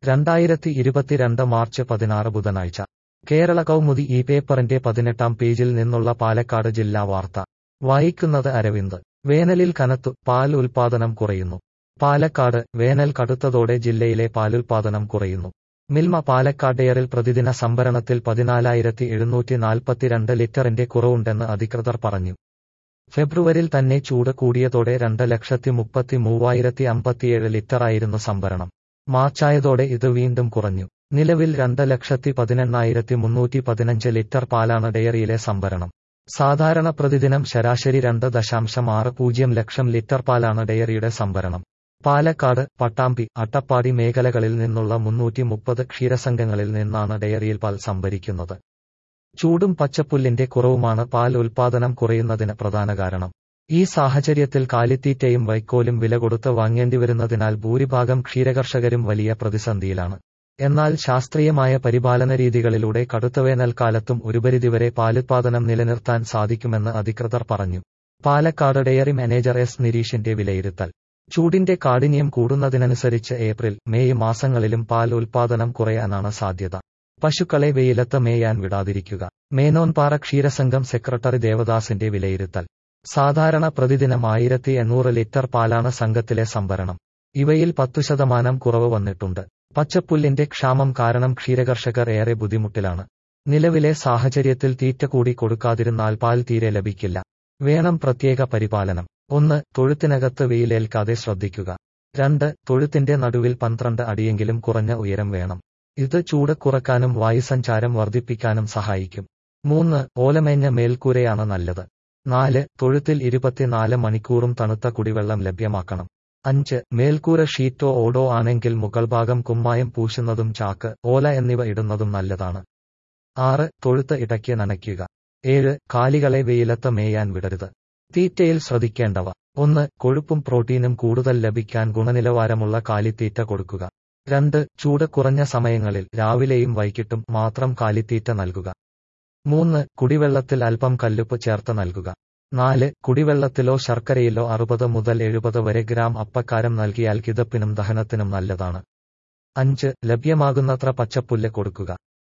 രണ്ടായിരത്തി ഇരുപത്തിരണ്ട് മാർച്ച് പതിനാറ് ബുധനാഴ്ച കേരള കൗമുദി ഈ പേപ്പറിന്റെ പതിനെട്ടാം പേജിൽ നിന്നുള്ള പാലക്കാട് ജില്ലാ വാർത്ത വായിക്കുന്നത് അരവിന്ദ് വേനലിൽ കനത്തു പാൽ ഉൽപാദനം കുറയുന്നു പാലക്കാട് വേനൽ കടുത്തതോടെ ജില്ലയിലെ പാലുൽപാദനം കുറയുന്നു മിൽമ പാലക്കാട് എയറിൽ പ്രതിദിന സംഭരണത്തിൽ പതിനാലായിരത്തി എഴുന്നൂറ്റി നാൽപ്പത്തിരണ്ട് ലിറ്ററിന്റെ കുറവുണ്ടെന്ന് അധികൃതർ പറഞ്ഞു ഫെബ്രുവരിയിൽ തന്നെ ചൂട് കൂടിയതോടെ രണ്ട് ലക്ഷത്തി മുപ്പത്തി മൂവായിരത്തി അമ്പത്തിയേഴ് ലിറ്ററായിരുന്നു സംഭരണം മാർച്ചായതോടെ ഇത് വീണ്ടും കുറഞ്ഞു നിലവിൽ രണ്ട് ലക്ഷത്തി പതിനെണ്ണായിരത്തി മുന്നൂറ്റി പതിനഞ്ച് ലിറ്റർ പാലാണ് ഡയറിയിലെ സംഭരണം സാധാരണ പ്രതിദിനം ശരാശരി രണ്ട് ദശാംശം ആറ് പൂജ്യം ലക്ഷം ലിറ്റർ പാലാണ് ഡയറിയുടെ സംഭരണം പാലക്കാട് പട്ടാമ്പി അട്ടപ്പാടി മേഖലകളിൽ നിന്നുള്ള മുന്നൂറ്റി മുപ്പത് ക്ഷീരസംഘങ്ങളിൽ നിന്നാണ് ഡയറിയിൽ പാൽ സംഭരിക്കുന്നത് ചൂടും പച്ചപ്പുല്ലിന്റെ കുറവുമാണ് പാൽ ഉൽപാദനം കുറയുന്നതിന് പ്രധാന കാരണം ഈ സാഹചര്യത്തിൽ കാലിത്തീറ്റയും വൈക്കോലും വില കൊടുത്ത് വാങ്ങേണ്ടിവരുന്നതിനാൽ ഭൂരിഭാഗം ക്ഷീരകർഷകരും വലിയ പ്രതിസന്ധിയിലാണ് എന്നാൽ ശാസ്ത്രീയമായ പരിപാലന രീതികളിലൂടെ കടുത്ത വേനൽക്കാലത്തും ഒരുപരിധിവരെ പാലുത്പാദനം നിലനിർത്താൻ സാധിക്കുമെന്ന് അധികൃതർ പറഞ്ഞു പാലക്കാട് ഡയറി മാനേജർ എസ് നിരീഷിന്റെ വിലയിരുത്തൽ ചൂടിന്റെ കാഠിന്യം കൂടുന്നതിനനുസരിച്ച് ഏപ്രിൽ മെയ് മാസങ്ങളിലും പാൽ ഉൽപാദനം കുറയാനാണ് സാധ്യത പശുക്കളെ വെയിലത്ത് മേയാൻ വിടാതിരിക്കുക മേനോൻപാറ ക്ഷീരസംഘം സെക്രട്ടറി ദേവദാസിന്റെ വിലയിരുത്തൽ സാധാരണ പ്രതിദിനം ആയിരത്തി എണ്ണൂറ് ലിറ്റർ പാലാണ് സംഘത്തിലെ സംഭരണം ഇവയിൽ പത്തു ശതമാനം കുറവ് വന്നിട്ടുണ്ട് പച്ചപ്പുല്ലിന്റെ ക്ഷാമം കാരണം ക്ഷീരകർഷകർ ഏറെ ബുദ്ധിമുട്ടിലാണ് നിലവിലെ സാഹചര്യത്തിൽ തീറ്റ കൂടി കൊടുക്കാതിരുന്നാൽ പാൽ തീരെ ലഭിക്കില്ല വേണം പ്രത്യേക പരിപാലനം ഒന്ന് തൊഴുത്തിനകത്ത് വെയിലേൽക്കാതെ ശ്രദ്ധിക്കുക രണ്ട് തൊഴുത്തിന്റെ നടുവിൽ പന്ത്രണ്ട് അടിയെങ്കിലും കുറഞ്ഞ ഉയരം വേണം ഇത് ചൂട് കുറക്കാനും വായുസഞ്ചാരം വർദ്ധിപ്പിക്കാനും സഹായിക്കും മൂന്ന് ഓലമേഞ്ഞ മേൽക്കൂരയാണ് നല്ലത് നാല് തൊഴുത്തിൽ ഇരുപത്തിനാല് മണിക്കൂറും തണുത്ത കുടിവെള്ളം ലഭ്യമാക്കണം അഞ്ച് മേൽക്കൂര ഷീറ്റോ ഓടോ ആണെങ്കിൽ മുകൾഭാഗം കുമ്മായം പൂശുന്നതും ചാക്ക് ഓല എന്നിവ ഇടുന്നതും നല്ലതാണ് ആറ് തൊഴുത്ത് ഇടയ്ക്ക് നനയ്ക്കുക ഏഴ് കാലികളെ വെയിലത്ത് മേയാൻ വിടരുത് തീറ്റയിൽ ശ്രദ്ധിക്കേണ്ടവ ഒന്ന് കൊഴുപ്പും പ്രോട്ടീനും കൂടുതൽ ലഭിക്കാൻ ഗുണനിലവാരമുള്ള കാലിത്തീറ്റ കൊടുക്കുക രണ്ട് ചൂട് കുറഞ്ഞ സമയങ്ങളിൽ രാവിലെയും വൈകിട്ടും മാത്രം കാലിത്തീറ്റ നൽകുക മൂന്ന് കുടിവെള്ളത്തിൽ അല്പം കല്ലുപ്പ് ചേർത്ത് നൽകുക നാല് കുടിവെള്ളത്തിലോ ശർക്കരയിലോ അറുപത് മുതൽ എഴുപത് വരെ ഗ്രാം അപ്പക്കാരം നൽകിയാൽ കിതപ്പിനും ദഹനത്തിനും നല്ലതാണ് അഞ്ച് ലഭ്യമാകുന്നത്ര പച്ചപ്പുല്ല് കൊടുക്കുക